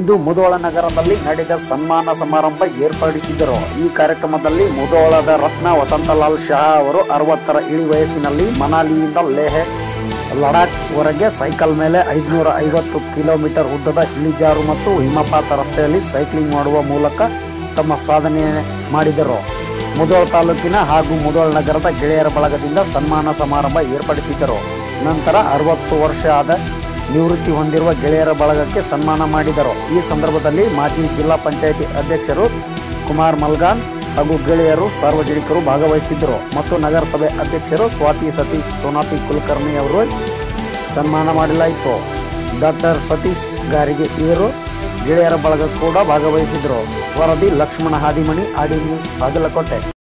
ಇಂದು ಮುಧೋಳ ನಗರದಲ್ಲಿ ನಡೆದ ಸನ್ಮಾನ ಸಮಾರಂಭ ಏರ್ಪಡಿಸಿದರು ಈ ಕಾರ್ಯಕ್ರಮದಲ್ಲಿ ಮುಧೋಳದ ರತ್ನ ವಸಂತಲಾಲ್ ಶಹಾ ಅವರು ಅರವತ್ತರ ಇಳಿ ವಯಸ್ಸಿನಲ್ಲಿ ಮನಾಲಿಯಿಂದ ಲೇಹ್ ಲಡಾಖ್ ವರೆಗೆ ಸೈಕಲ್ ಮೇಲೆ ಐದುನೂರ ಐವತ್ತು ಕಿಲೋಮೀಟರ್ ಉದ್ದದ ಇಳಿಜಾರು ಮತ್ತು ಹಿಮಪಾತ ರಸ್ತೆಯಲ್ಲಿ ಸೈಕ್ಲಿಂಗ್ ಮಾಡುವ ಮೂಲಕ ತಮ್ಮ ಸಾಧನೆ ಮಾಡಿದರು ಮುಧೋಳ ತಾಲೂಕಿನ ಹಾಗೂ ಮುಧೋಳ ನಗರದ ಗೆಳೆಯರ ಬಳಗದಿಂದ ಸನ್ಮಾನ ಸಮಾರಂಭ ಏರ್ಪಡಿಸಿದ್ದರು ನಂತರ ಅರವತ್ತು ವರ್ಷ ಆದ ನಿವೃತ್ತಿ ಹೊಂದಿರುವ ಗೆಳೆಯರ ಬಳಗಕ್ಕೆ ಸನ್ಮಾನ ಮಾಡಿದರು ಈ ಸಂದರ್ಭದಲ್ಲಿ ಮಾಜಿ ಜಿಲ್ಲಾ ಪಂಚಾಯಿತಿ ಅಧ್ಯಕ್ಷರು ಕುಮಾರ್ ಮಲ್ಗಾನ್ ಹಾಗೂ ಗೆಳೆಯರು ಸಾರ್ವಜನಿಕರು ಭಾಗವಹಿಸಿದ್ದರು ಮತ್ತು ನಗರಸಭೆ ಅಧ್ಯಕ್ಷರು ಸ್ವಾತಿ ಸತೀಶ್ ಸೋನಾಪಿ ಕುಲಕರ್ಣಿ ಅವರು ಸನ್ಮಾನ ಮಾಡಲಾಯಿತು ಡಾಕ್ಟರ್ ಸತೀಶ್ ಗಾರಿಗೆ ಇವರು ಗೆಳೆಯರ ಬಳಗ ಕೂಡ ಭಾಗವಹಿಸಿದರು ವರದಿ ಲಕ್ಷ್ಮಣ ಹಾದಿಮಣಿ ಆಡಿ ನ್ಯೂಸ್ ಬಾಗಲಕೋಟೆ